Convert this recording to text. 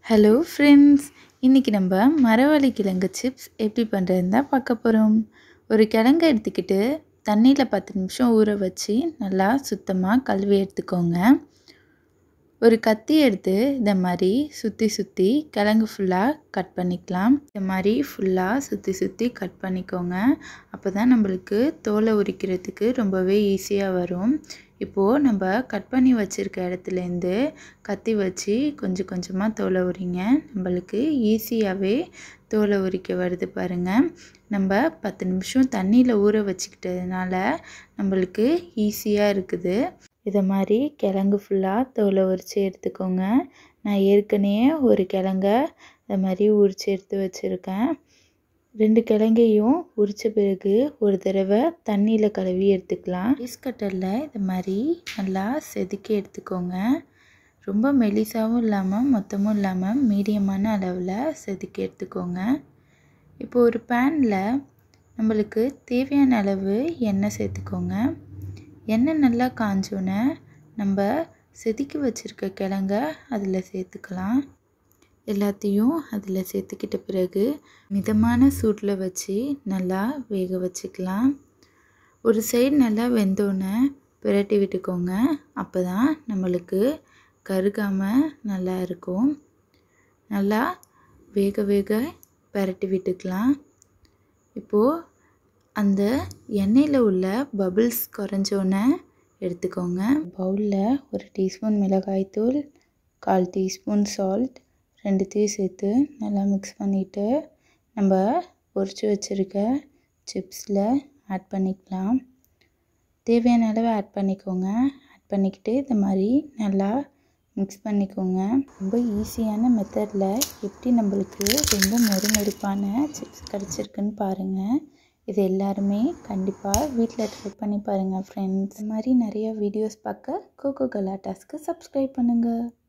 hello friends இன்றைக்கி நம்ம மரவள்ளி கிழங்கு சிப்ஸ் எப்படி பண்ணுறதுன்னு தான் பார்க்க போகிறோம் ஒரு கிழங்கு எடுத்துக்கிட்டு தண்ணியில் பத்து நிமிஷம் ஊற வச்சு நல்லா சுத்தமாக கழுவி எடுத்துக்கோங்க ஒரு கத்தி எடுத்து இந்த மாதிரி சுற்றி சுற்றி கிழங்கு ஃபுல்லாக கட் பண்ணிக்கலாம் இந்த மாதிரி ஃபுல்லாக சுற்றி சுற்றி கட் பண்ணிக்கோங்க அப்போ தான் நம்மளுக்கு தோலை உரிக்கிறதுக்கு ரொம்பவே ஈஸியாக வரும் இப்போது நம்ம கட் பண்ணி வச்சுருக்க இடத்துலேருந்து கத்தி வச்சு கொஞ்சம் கொஞ்சமாக தோலை உரிங்க நம்மளுக்கு ஈஸியாகவே தோலை உரிக்க வருது பாருங்கள் நம்ம பத்து நிமிஷம் தண்ணியில் ஊற வச்சுக்கிட்டதுனால நம்மளுக்கு ஈஸியாக இருக்குது இதை மாதிரி கிழங்கு ஃபுல்லாக தோலை உரித்து எடுத்துக்கோங்க நான் ஏற்கனவே ஒரு கிழங்க இதை மாதிரி உரித்து எடுத்து வச்சுருக்கேன் ரெண்டு கிழங்கையும் உரித்த பிறகு ஒரு தடவை தண்ணியில் கழுவி எடுத்துக்கலாம் பீஸ் கட்டரில் இது மாதிரி நல்லா செதுக்கி எடுத்துக்கோங்க ரொம்ப மெலிசாவும் இல்லாமல் மொத்தமும் இல்லாமல் மீடியமான அளவில் செதுக்கி எடுத்துக்கோங்க இப்போ ஒரு பேனில் நம்மளுக்கு தேவையான அளவு எண்ணெய் சேர்த்துக்கோங்க எண்ணெய் நல்லா காஞ்சோன்னே நம்ம செதுக்கி வச்சுருக்க கிழங்க அதில் சேர்த்துக்கலாம் எல்லாத்தையும் அதில் சேர்த்துக்கிட்ட பிறகு மிதமான சூட்டில் வச்சு நல்லா வேக வச்சுக்கலாம் ஒரு சைடு நல்லா வெந்தோன்னே பிரட்டி விட்டுக்கோங்க அப்போ தான் நம்மளுக்கு கருகாமல் நல்லா இருக்கும் நல்லா வேக வேக பிரட்டி விட்டுக்கலாம் இப்போது அந்த எண்ணெயில் உள்ள பபிள்ஸ் குறைஞ்சோன்னே எடுத்துக்கோங்க பவுலில் ஒரு டீஸ்பூன் மிளகாய்த்தூள் கால் டீஸ்பூன் சால்ட் ரெண்டுத்தையும் சேர்த்து நல்லா மிக்ஸ் பண்ணிவிட்டு நம்ம பொரிச்சு வச்சுருக்க சிப்ஸில் ஆட் பண்ணிக்கலாம் தேவையான அளவு ஆட் பண்ணிக்கோங்க ஆட் பண்ணிக்கிட்டு இந்த மாதிரி நல்லா மிக்ஸ் பண்ணிக்கோங்க ரொம்ப ஈஸியான மெத்தடில் எப்படி நம்மளுக்கு ரொம்ப மொறுமொறுப்பான சிப்ஸ் கிடச்சிருக்குன்னு பாருங்கள் இது எல்லாருமே கண்டிப்பாக வீட்டில் ட்ரை பண்ணி பாருங்கள் ஃப்ரெண்ட்ஸ் இந்த மாதிரி நிறைய வீடியோஸ் பார்க்க கோகோ கலாட்டாஸ்க்கு சப்ஸ்கிரைப் பண்ணுங்கள்